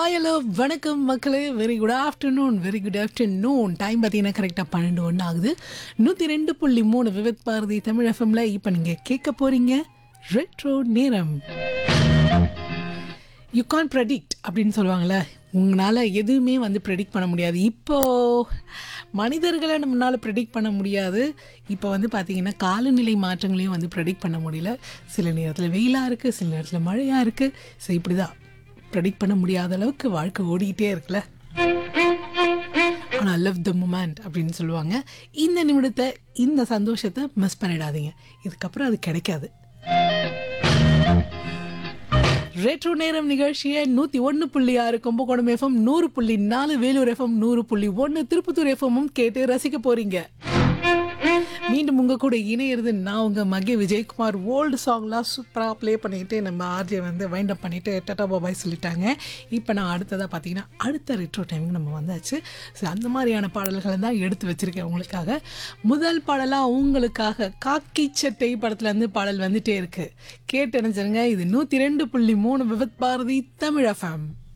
hi hello வணக்கம் மக்களே very good afternoon very good afternoon time பார்த்தீங்கன்னா கரெக்டாக பன்னெண்டு ஒன்று ஆகுது நூற்றி ரெண்டு புள்ளி மூணு விவித் பாரதி தமிழ் எஃப்எம்ல இப்போ நீங்கள் கேட்க போகிறீங்க ரெட்ரோ நேரம் யூ கான் ப்ரெடிக்ட் அப்படின்னு சொல்லுவாங்கள்ல உங்களால் எதுவுமே வந்து ப்ரெடிக்ட் பண்ண முடியாது இப்போது மனிதர்களை நம்மளால் ப்ரெடிக்ட் பண்ண முடியாது இப்போ வந்து பார்த்திங்கன்னா காலநிலை மாற்றங்களையும் வந்து ப்ரெடிக்ட் பண்ண முடியல சில நேரத்தில் வெயிலாக இருக்குது சில நேரத்தில் மழையாக இருக்குது ஸோ இப்படி தான் ப்ரெடிக்ட் பண்ண முடியாத அளவுக்கு வாழ்க்கை ஓடிக்கிட்டே இருக்குல்ல ஆனால் லவ் த மூமெண்ட் அப்படின்னு சொல்லுவாங்க இந்த நிமிடத்தை இந்த சந்தோஷத்தை மிஸ் பண்ணிடாதீங்க இதுக்கப்புறம் அது கிடைக்காது ரேட்ரோ நேரம் நிகழ்ச்சியை நூற்றி ஒன்று புள்ளி ஆறு கும்பகோணம் எஃப்எம் நூறு புள்ளி நாலு வேலூர் எஃப்எம் நூறு புள்ளி ஒன்று திருப்பத்தூர் எஃப்எம்மும் கேட்டு ரசிக்க போறீங்க மீண்டும் உங்க கூட இணையிறது நான் உங்க மகே விஜயகுமார் ஓல்டு சாங்லாம் சூப்பராக ப்ளே பண்ணிட்டு நம்ம ஆர்ஜே வந்து வைண்ட் அப் பண்ணிட்டு டட்டா பாபாய் சொல்லிட்டாங்க இப்போ நான் அடுத்ததாக பார்த்தீங்கன்னா அடுத்த ரெட்ரோ டைமுக்கு நம்ம வந்தாச்சு ஸோ அந்த மாதிரியான பாடல்களை தான் எடுத்து வச்சிருக்கேன் உங்களுக்காக முதல் பாடலாக உங்களுக்காக காக்கி சட்டை படத்துலேருந்து பாடல் வந்துட்டே இருக்கு கேட்டு நினைச்சிருங்க இது நூற்றி ரெண்டு புள்ளி மூணு விபத் பாரதி தமிழ் எஃப்எம்